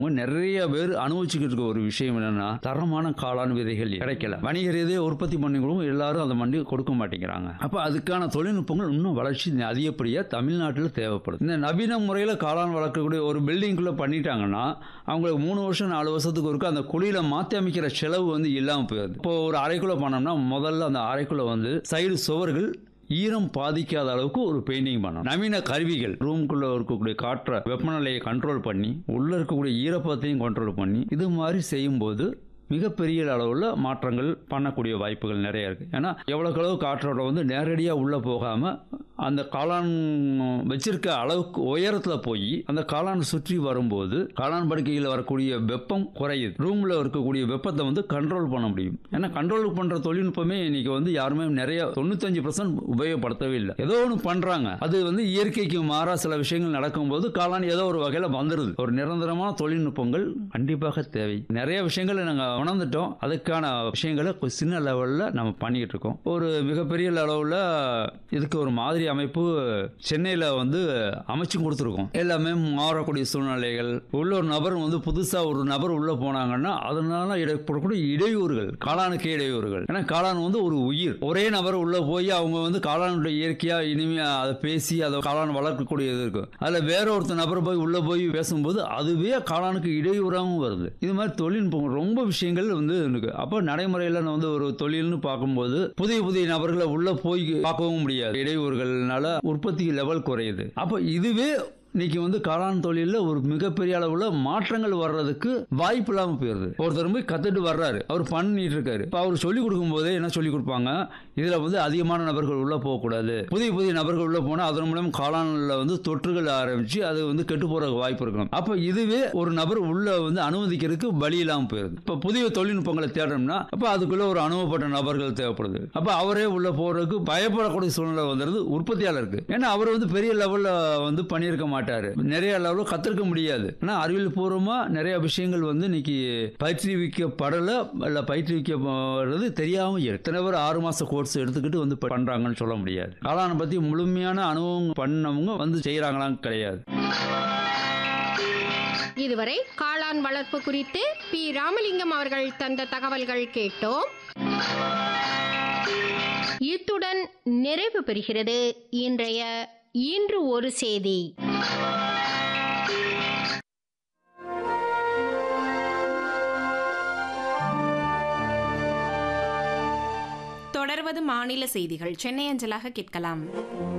நிறைய பேர் அனுபவிச்சுக்கிட்டு இருக்க ஒரு விஷயம் என்னன்னா தரமான காளான் விதைகள் கிடைக்கல வணிக ரீதியாக உற்பத்தி பண்ணிகளும் எல்லாரும் அந்த மண்டி கொடுக்க மாட்டேங்கிறாங்க அப்ப அதுக்கான தொழில்நுட்பங்கள் இன்னும் வளர்ச்சி அதிகப்படியாக தமிழ்நாட்டில் தேவைப்படுது இந்த நவீன முறையில் காளான் வளர்க்கக்கூடிய ஒரு பில்டிங்குள்ள பண்ணிட்டாங்கன்னா அவங்களுக்கு மூணு வருஷம் நாலு வருஷத்துக்கு ஒருக்க அந்த குழியில மாற்றி அமைக்கிற செலவு வந்து இல்லாமல் போயிடுது இப்போ ஒரு அறைக்குள்ள பண்ணோம்னா முதல்ல அந்த அறைக்குள்ள வந்து சைடு சுவர்கள் ஈரம் பாதிக்காத அளவுக்கு ஒரு பெயிண்டிங் பண்ணணும் நவீன கருவிகள் ரூம்குள்ள இருக்கக்கூடிய காற்றை வெப்பநிலையை கண்ட்ரோல் பண்ணி உள்ள இருக்கக்கூடிய ஈரப்பதத்தையும் கண்ட்ரோல் பண்ணி இது மாதிரி செய்யும்போது மிகப்பெரிய அளவில் மாற்றங்கள் பண்ணக்கூடிய வாய்ப்புகள் நிறைய இருக்கு ஏன்னா எவ்வளோக்கு அளவு காற்றோட வந்து நேரடியாக உள்ளே போகாமல் அந்த காளான் வச்சிருக்க அளவுக்கு உயரத்தில் போய் அந்த காளான் சுற்றி வரும்போது காளான் படுக்கையில் வரக்கூடிய வெப்பம் குறையுது ரூமில் இருக்கக்கூடிய வெப்பத்தை வந்து கண்ட்ரோல் பண்ண முடியும் ஏன்னா கண்ட்ரோல் பண்ணுற தொழில்நுட்பமே இன்னைக்கு வந்து யாருமே நிறைய தொண்ணூத்தஞ்சு பர்சன்ட் உபயோகப்படுத்தவே இல்லை ஏதோ ஒன்று பண்ணுறாங்க அது வந்து இயற்கைக்கு மாறா சில விஷயங்கள் நடக்கும்போது காளான் ஏதோ ஒரு வகையில் வந்துடுது ஒரு நிரந்தரமான தொழில்நுட்பங்கள் கண்டிப்பாக தேவை நிறைய விஷயங்களை நாங்கள் உணர்ந்துட்டோம் அதுக்கான விஷயங்களை கொஞ்சம் சின்ன லெவலில் நம்ம பண்ணிக்கிட்டு இருக்கோம் ஒரு மிகப்பெரிய அளவில் இதுக்கு ஒரு மாதிரி அமைப்பு சென்னையில் வந்து அமைச்சு கொடுத்துருக்கோம் எல்லாமே மாறக்கூடிய சூழ்நிலைகள் உள்ள ஒரு நபர் வந்து புதுசாக ஒரு நபர் உள்ளே போனாங்கன்னா அதனால ஏற்படக்கூடிய இடையூறுகள் காளானுக்கு இடையூறுகள் ஏன்னா காளான் வந்து ஒரு உயிர் ஒரே நபர் உள்ளே போய் அவங்க வந்து காளானுடைய இயற்கையாக இனிமையாக அதை பேசி அதை காளான் வளர்க்கக்கூடியது இருக்கும் அதில் வேற ஒருத்தர் நபர் போய் உள்ளே போய் பேசும்போது அதுவே காளானுக்கு இடையூறாகவும் வருது இது மாதிரி தொழில்நுட்பம் ரொம்ப விஷயங்கள் வந்து இருக்கு அப்போ நடைமுறையில் வந்து ஒரு தொழில்னு பார்க்கும்போது புதிய புதிய நபர்களை உள்ள போய் பார்க்கவும் முடியாது இடையூறுகள்னால உற்பத்தி லெவல் குறையுது அப்போ இதுவே இன்னைக்கு வந்து காளான் தொழிலில் ஒரு மிகப்பெரிய அளவில் மாற்றங்கள் வர்றதுக்கு வாய்ப்பு இல்லாமல் போயிடுது ஒருத்தர் போய் கற்றுட்டு வர்றாரு அவர் பண்ணிட்டு இருக்காரு இப்போ அவர் சொல்லிக் கொடுக்கும் போதே என்ன சொல்லிக் கொடுப்பாங்க இதில் வந்து அதிகமான நபர்கள் உள்ளே போகக்கூடாது புதிய புதிய நபர்கள் உள்ளே போனால் அதன் மூலம் காளானில் வந்து தொற்றுகள் ஆரம்பித்து அது வந்து கெட்டு போகிற வாய்ப்பு இருக்கும் அப்போ இதுவே ஒரு நபர் உள்ள வந்து அனுமதிக்கிறதுக்கு வழி இல்லாமல் போயிடுது இப்போ புதிய தொழில்நுட்பங்களை தேடணும்னா அப்போ அதுக்குள்ள ஒரு அனுபவப்பட்ட நபர்கள் தேவைப்படுது அப்போ அவரே உள்ள போறதுக்கு பயப்படக்கூடிய சூழ்நிலை வந்துடுது உற்பத்தியாளருக்கு ஏன்னா அவர் வந்து பெரிய லெவலில் வந்து பண்ணியிருக்க மாட்டாரு நிறைய லெவலில் கற்றுக்க முடியாது ஆனால் அறிவியல் பூர்வமாக நிறைய விஷயங்கள் வந்து இன்னைக்கு பயிற்றுவிக்கப்படலை இல்லை பயிற்றுவிக்கப்படுறது தெரியாமல் இருக்கு. எத்தனை பேர் ஆறு மாத கோர்ஸ் எடுத்துக்கிட்டு வந்து பண்ணுறாங்கன்னு சொல்ல முடியாது காளானை பற்றி முழுமையான அனுபவம் பண்ணவங்க வந்து செய்கிறாங்களான்னு கிடையாது இதுவரை காளான் வளர்ப்பு குறித்து பி ராமலிங்கம் அவர்கள் தந்த தகவல்கள் கேட்டோம் இத்துடன் நிறைவு பெறுகிறது இன்றைய இன்று ஒரு செய்தி தொடர்வது மாநில செய்திகள் சென்னை அஞ்சலாக கேட்கலாம்